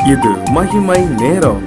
இது மகிமை நேரம்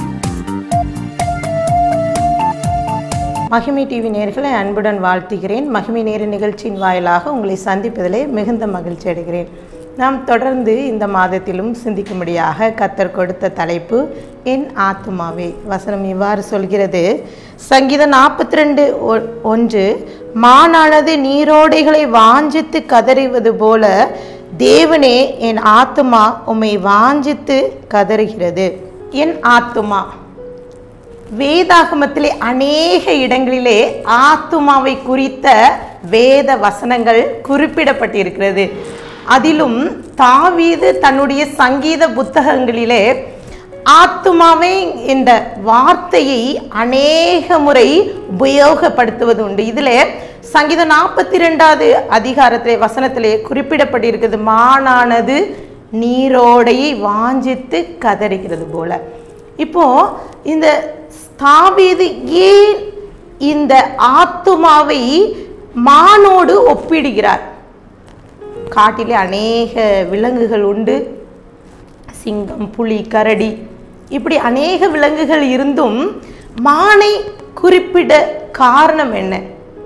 மகிமை டிவி நேர்களை அன்புடன் வாழ்த்துகிறேன் மகிமை நேர நிகழ்ச்சியின் வாயிலாக உங்களை சந்திப்பதிலே மிகுந்த மகிழ்ச்சி அடைகிறேன் நாம் தொடர்ந்து இந்த மாதத்திலும் சிந்திக்கும்படியாக கத்தர் கொடுத்த தலைப்பு என் ஆத்துமாவே வசனம் இவ்வாறு சொல்கிறது சங்கீதம் நாற்பத்தி ரெண்டு ஒன்று மானானது நீரோடைகளை வாஞ்சித்து கதறிவது போல தேவனே என் ஆத்துமா உம்மை வாஞ்சித்து கதறுகிறது என் ஆத்துமா வேதாகமத்திலே அநேக இடங்களிலே ஆத்துமாவை குறித்த வேத வசனங்கள் குறிப்பிடப்பட்டிருக்கிறது அதிலும் தாவீது தன்னுடைய சங்கீத புத்தகங்களிலே ஆத்துமாவை என்ற வார்த்தையை அநேக முறை உபயோகப்படுத்துவது உண்டு இதில் சங்கீதம் நாற்பத்தி ரெண்டாவது அதிகாரத்திலே வசனத்திலே குறிப்பிடப்பட்டிருக்கிறது மானானது நீரோடையை வாஞ்சித்து கதறுகிறது போல இப்போ இந்த தாவீது ஏன் இந்த ஆத்துமாவை மானோடு ஒப்பிடுகிறார் காட்டிலே அநேக விலங்குகள் உண்டு சிங்கம் புலி கரடி இப்படி அநேக விலங்குகள் இருந்தும் மானை குறிப்பிட காரணம் என்ன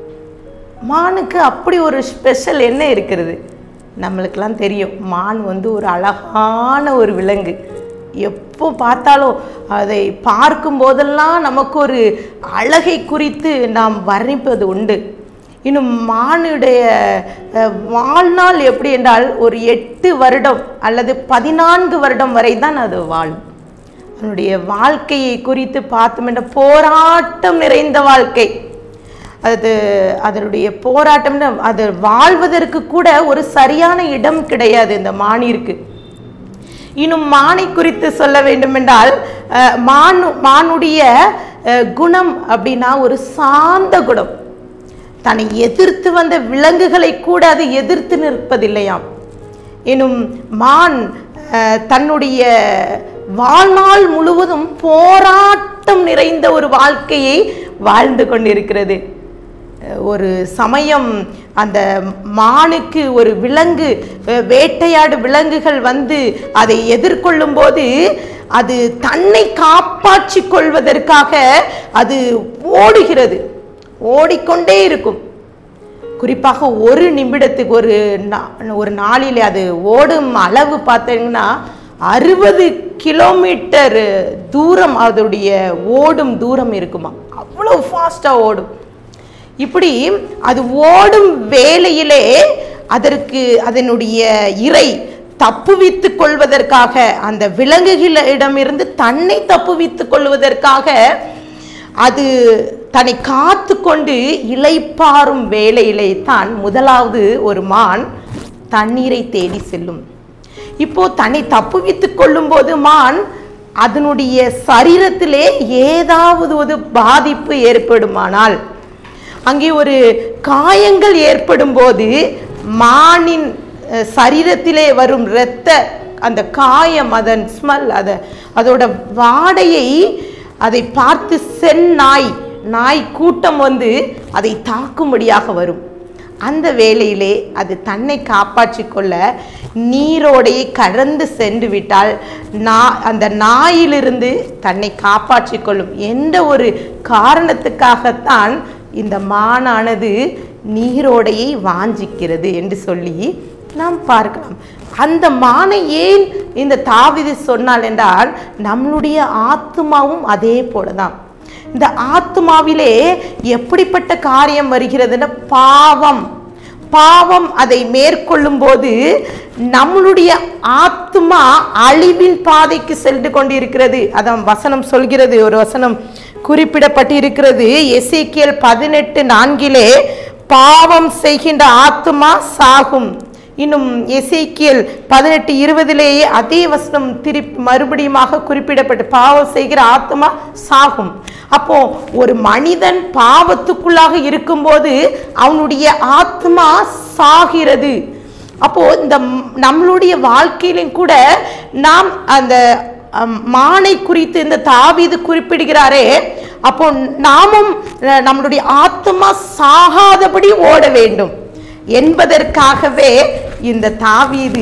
மானுக்கு அப்படி ஒரு ஸ்பெஷல் என்ன இருக்கிறது நம்மளுக்கெல்லாம் தெரியும் மான் வந்து ஒரு அழகான ஒரு விலங்கு எப்போ பார்த்தாலும் அதை பார்க்கும் போதெல்லாம் நமக்கு ஒரு அழகை குறித்து நாம் வர்ணிப்பது உண்டு இன்னும் மானுடைய அஹ், வாழ்நாள் எப்படி என்றால் ஒரு எட்டு வருடம் அல்லது பதினான்கு வருடம் வரை தான் அது வாழும் அதனுடைய வாழ்க்கையை குறித்து பார்த்தோம் என்ற போராட்டம் நிறைந்த வாழ்க்கை அது அதனுடைய போராட்டம் அது வாழ்வதற்கு கூட ஒரு சரியான இடம் கிடையாது இந்த மானிற்கு இன்னும் மானை குறித்து சொல்ல வேண்டுமென்றால் அஹ், மானு மானுடைய அஹ், குணம் அப்படின்னா ஒரு சாந்த குணம் தன்னை எதிர்த்து வந்த விலங்குகளை கூட அது எதிர்த்து நிற்பதில்லையாம் எனும் மான் அஹ், தன்னுடைய வாழ்நாள் முழுவதும் போராட்டம் நிறைந்த ஒரு வாழ்க்கையை வாழ்ந்து கொண்டிருக்கிறது அஹ், ஒரு சமயம் அந்த மானுக்கு ஒரு விலங்கு அஹ், வேட்டையாடு விலங்குகள் வந்து அதை எதிர்கொள்ளும் போது அது தன்னை காப்பாற்றிக் கொள்வதற்காக அது ஓடுகிறது ஓடிக்கொண்டே இருக்கும் குறிப்பாக ஒரு நிமிடத்துக்கு ஒரு நா- ஒரு நாளில் அது ஓடும் அளவு பார்த்தீங்கன்னா அறுபது கிலோமீட்டர் தூரம் அதோடைய ஓடும் தூரம் இருக்குமா அவ்வளோ ஃபாஸ்ட்டாக ஓடும் இப்படி அது ஓடும் வேளையிலே அதற்கு அதனுடைய இறை தப்புவித்துக் கொள்வதற்காக அந்த விலங்குகளிடமிருந்து தன்னை தப்புவித்துக் கொள்வதற்காக அது தன்னை காத்து கொண்டு இளைப்பாறும் வேளையிலே தான் முதலாவது ஒரு மான் தண்ணீரை தேடி செல்லும் இப்போ தன்னை தப்புவித்துக் கொள்ளும் போது மான் அதனுடைய சரீரத்திலே ஏதாவது ஒரு பாதிப்பு ஏற்படுமானால் அங்கே ஒரு காயங்கள் ஏற்படும் போது மானின் அஹ், சரீரத்திலே வரும் இரத்த அந்த காயம் அதன் ஸ்மெல் அத அதோட வாடையை அதை பார்த்து செந்நாய் நாய் கூட்டம் வந்து அதை தாக்கும்படியாக வரும் அந்த வேளையிலே அது தன்னை காப்பாற்றிக் கொள்ள நீரோடையை கடந்து சென்று விட்டால் நா அந்த நாயிலிருந்து தன்னை காப்பாற்றிக் கொள்ளும் எந்த ஒரு காரணத்துக்காகத்தான் இந்த மானானது நீரோடையை வாஞ்சிக்கிறது என்று சொல்லி நாம் பார்க்கலாம் அந்த மானை ஏன் இந்த தாவிதி சொன்னால் என்றால் நம்மளுடைய ஆத்மாவும் அதே போலதான் இந்த ஆத்மாவிலே எப்படிப்பட்ட காரியம் வருகிறதுன்னா பாவம் பாவம் அதை மேற்கொள்ளும் போது நம்மளுடைய ஆத்மா அழிவின் பாதைக்கு சென்று கொண்டிருக்கிறது அதான் வசனம் சொல்கிறது ஒரு வசனம் குறிப்பிடப்பட்டிருக்கிறது எசேக்கியேல் பதினெட்டு நான்கிலே பாவம் செய்கின்ற ஆத்மா சாகும் இன்னும் எசேக்கியேல் பதினெட்டு இருபதிலேயே அதே வசனம் திருப்பி மறுபடியுமாக குறிப்பிடப்பட்டு பாவம் செய்கிற ஆத்மா சாகும் அப்போ ஒரு மனிதன் பாவத்துக்குள்ளாக இருக்கும்போது அவனுடைய ஆத்மா சாகிறது அப்போ இந்த ம்- நம்மளுடைய வாழ்க்கையிலும் கூட நாம் அந்த அம், மானை குறித்து இந்த தாவீது குறிப்பிடுகிறாரே அப்போ நாமும் அஹ், நம்மளுடைய ஆத்மா சாகாதபடி ஓட வேண்டும் என்பதற்காகவே இந்த தாவீது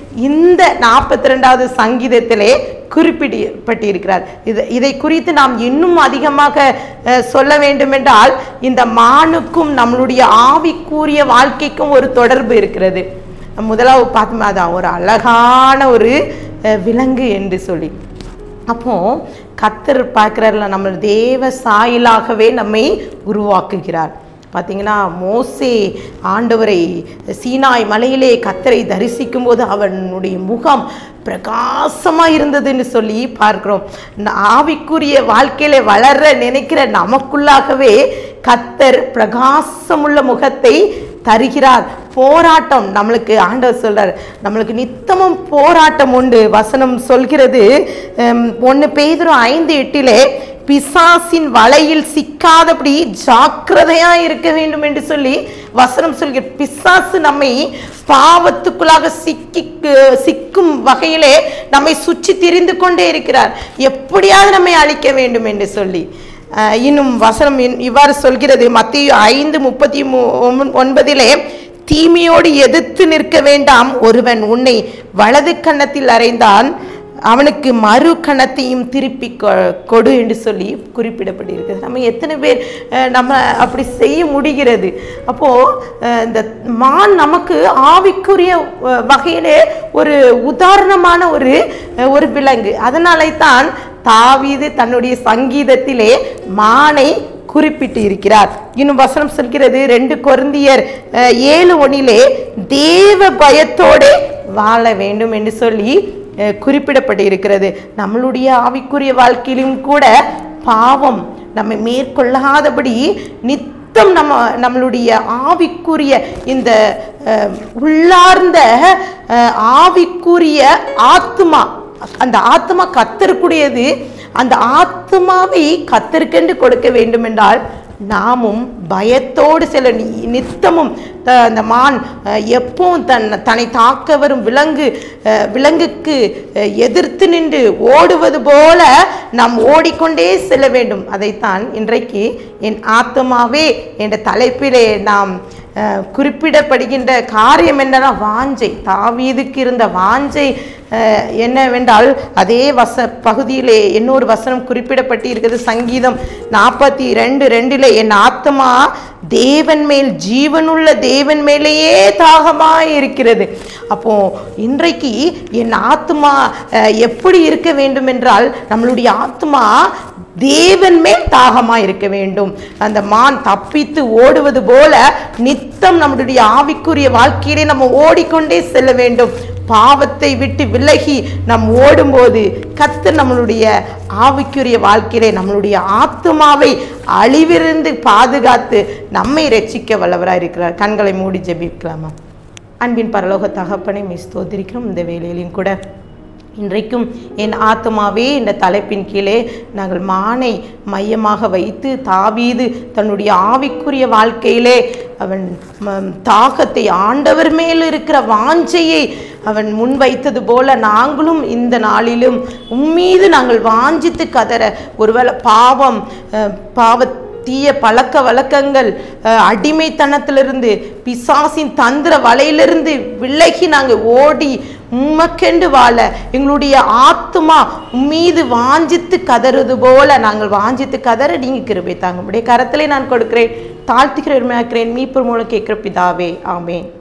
இந்த நாற்பத்தி ரெண்டாவது சங்கீதத்திலே குறிப்பிடப்பட்டிருக்கிறார் இது இதை குறித்து நாம் இன்னும் அதிகமாக அஹ், சொல்ல வேண்டுமென்றால் இந்த மானுக்கும் நம்மளுடைய ஆவிக்குரிய வாழ்க்கைக்கும் ஒரு தொடர்பு இருக்கிறது முதலாவது பார்த்தோம் அதான் ஒரு அழகான ஒரு அஹ், விலங்கு என்று சொல்லி அப்போ கத்தர் பார்க்குறாருல நம்ம தேவ சாயலாகவே நம்மை உருவாக்குகிறார் பார்த்தீங்கன்னா மோசே ஆண்டவரை சீனாய் மலையிலே கத்தரை தரிசிக்கும் போது அவனுடைய முகம் பிரகாசமாக இருந்ததுன்னு சொல்லி பார்க்கிறோம் ந- ஆவிக்குரிய வாழ்க்கையில வளர நினைக்கிற நமக்குள்ளாகவே கத்தர் பிரகாசமுள்ள முகத்தை தருகிறார் போராட்டம் நம்மளுக்கு ஆண்டவர் சொல்றார் நம்மளுக்கு நித்தமும் போராட்டம் உண்டு வசனம் சொல்கிறது ஒன்று பேதுரும் ஐந்து எட்டிலே பிசாசின் வலையில் சிக்காதபடி ஜாக்கிரதையா இருக்க வேண்டும் என்று சொல்லி வசனம் சொல்கிற பிசாசு நம்மை பாவத்துக்குள்ளாக சிக்கி சிக்கும் வகையிலே நம்மை சுற்றி திரிந்து கொண்டே இருக்கிறார் எப்படியாவது நம்மை அழிக்க வேண்டும் என்று சொல்லி அஹ், இன்னும் வசனம் இன்- இவ்வாறு சொல்கிறது மத்திய ஐந்து முப்பத்தி மூ- ஒன்ப- ஒன்பதிலே தீமையோடு எதிர்த்து நிற்க வேண்டாம் ஒருவன் உன்னை வலது கன்னத்தில் அறைந்தான் அவனுக்கு மறு கணத்தையும் திருப்பி கொ- கொடு என்று சொல்லி குறிப்பிடப்பட்டிருக்கிறது நம்ம எத்தனை பேர் அஹ், நம்ம அப்படி செய்ய முடிகிறது அப்போ அஹ், இந்த மான் நமக்கு ஆவிக்குரிய அஹ், வகையிலே ஒரு உதாரணமான ஒரு அஹ், ஒரு விலங்கு அதனாலே தான் தாவீது தன்னுடைய சங்கீதத்திலே மானை குறிப்பிட்டு இருக்கிறார் இன்னும் வசனம் சொல்கிறது ரெண்டு கொருந்தியர் அஹ், ஏழு ஒன்னிலே தேவ பயத்தோடே வாழ வேண்டும் என்று சொல்லி அஹ், குறிப்பிடப்பட்டு இருக்கிறது நம்மளுடைய ஆவிக்குரிய வாழ்க்கையிலும் கூட பாவம் நம்மை மேற்கொள்ளாதபடி நித்தம் நம்ம நம்மளுடைய ஆவிக்குரிய இந்த அஹ், உள்ளார்ந்த அஹ், ஆவிக்குரிய ஆத்மா அந்த ஆத்மா கத்தருக்குடையது அந்த ஆத்மாவை கத்தருக்கென்று கொடுக்க வேண்டும் என்றால் நாமும் பயத்தோடு சில நி- நித்தமும் த- அந்த மான் அஹ், எப்பவும் தன் தன்னை தாக்க வரும் விலங்கு அஹ், விலங்குக்கு அஹ், எதிர்த்து நின்று ஓடுவது போல நாம் ஓடிக்கொண்டே செல்ல வேண்டும் அதைத்தான் இன்றைக்கு என் ஆத்மாவே என்ற தலைப்பிலே நாம் அஹ், குறிப்பிடப்படுகின்ற காரியம் என்னன்னா வாஞ்சை தாவீதுக்கு இருந்த வாஞ்சை அஹ், என்னவென்றால் அதே வச பகுதியிலே இன்னொரு வசனம் குறிப்பிடப்பட்டு இருக்கிறது சங்கீதம் நாற்பத்தி ரெண்டு ரெண்டிலே என் ஆத்மா தேவன் மேல் ஜீவனுள்ள தேவன் மேலேயே தாகமாய் இருக்கிறது அப்போ இன்றைக்கு என் ஆத்மா அஹ், எப்படி இருக்க வேண்டும் என்றால் நம்மளுடைய ஆத்மா தேவன் மேல் தாகமா இருக்க வேண்டும் அந்த மான் தப்பித்து ஓடுவது போல நித்தம் நம்மளுடைய ஆவிக்குரிய வாழ்க்கையிலே நம்ம ஓடிக்கொண்டே செல்ல வேண்டும் பாவத்தை விட்டு விலகி நாம் ஓடும்போது கர்த்தர் நம்மளுடைய ஆவிக்குரிய வாழ்க்கையிலே நம்மளுடைய ஆத்மாவை அழிவிருந்து பாதுகாத்து நம்மை ரட்சிக்க வல்லவராக இருக்கிறார் கண்களை மூடி ஜெபிக்கலாமா அன்பின் பரலோக தகப்பனை மிஸ் ஸ்தோத்திரிக்கிறோம் இந்த வேலையிலையும் கூட இன்றைக்கும் என் ஆத்மாவே என்ற தலைப்பின் கீழே நாங்கள் மானை மையமாக வைத்து தாவீது தன்னுடைய ஆவிக்குரிய வாழ்க்கையிலே அவன் ம- தாகத்தை ஆண்டவர் மேல் இருக்கிற வாஞ்சையை அவன் முன்வைத்தது போல நாங்களும் இந்த நாளிலும் உம்மீது நாங்கள் வாஞ்சித்து கதற ஒருவேளை பாவம் அஹ், பாவ தீய பழக்க வழக்கங்கள் அஹ், அடிமைத்தனத்திலிருந்து பிசாசின் தந்திர வலையிலிருந்து விலகி நாங்கள் ஓடி உமக்கென்று வாழ எங்களுடைய ஆத்துமா மீது வாஞ்சித்து கதறுது போல நாங்கள் வாஞ்சித்து கதற நீங்க கிருபை தாங்க உடைய கரத்திலே நான் கொடுக்கிறேன் தாழ்த்துகிறேன் மீட்பர் மூலம் கேட்கிற பிதாவே ஆமென்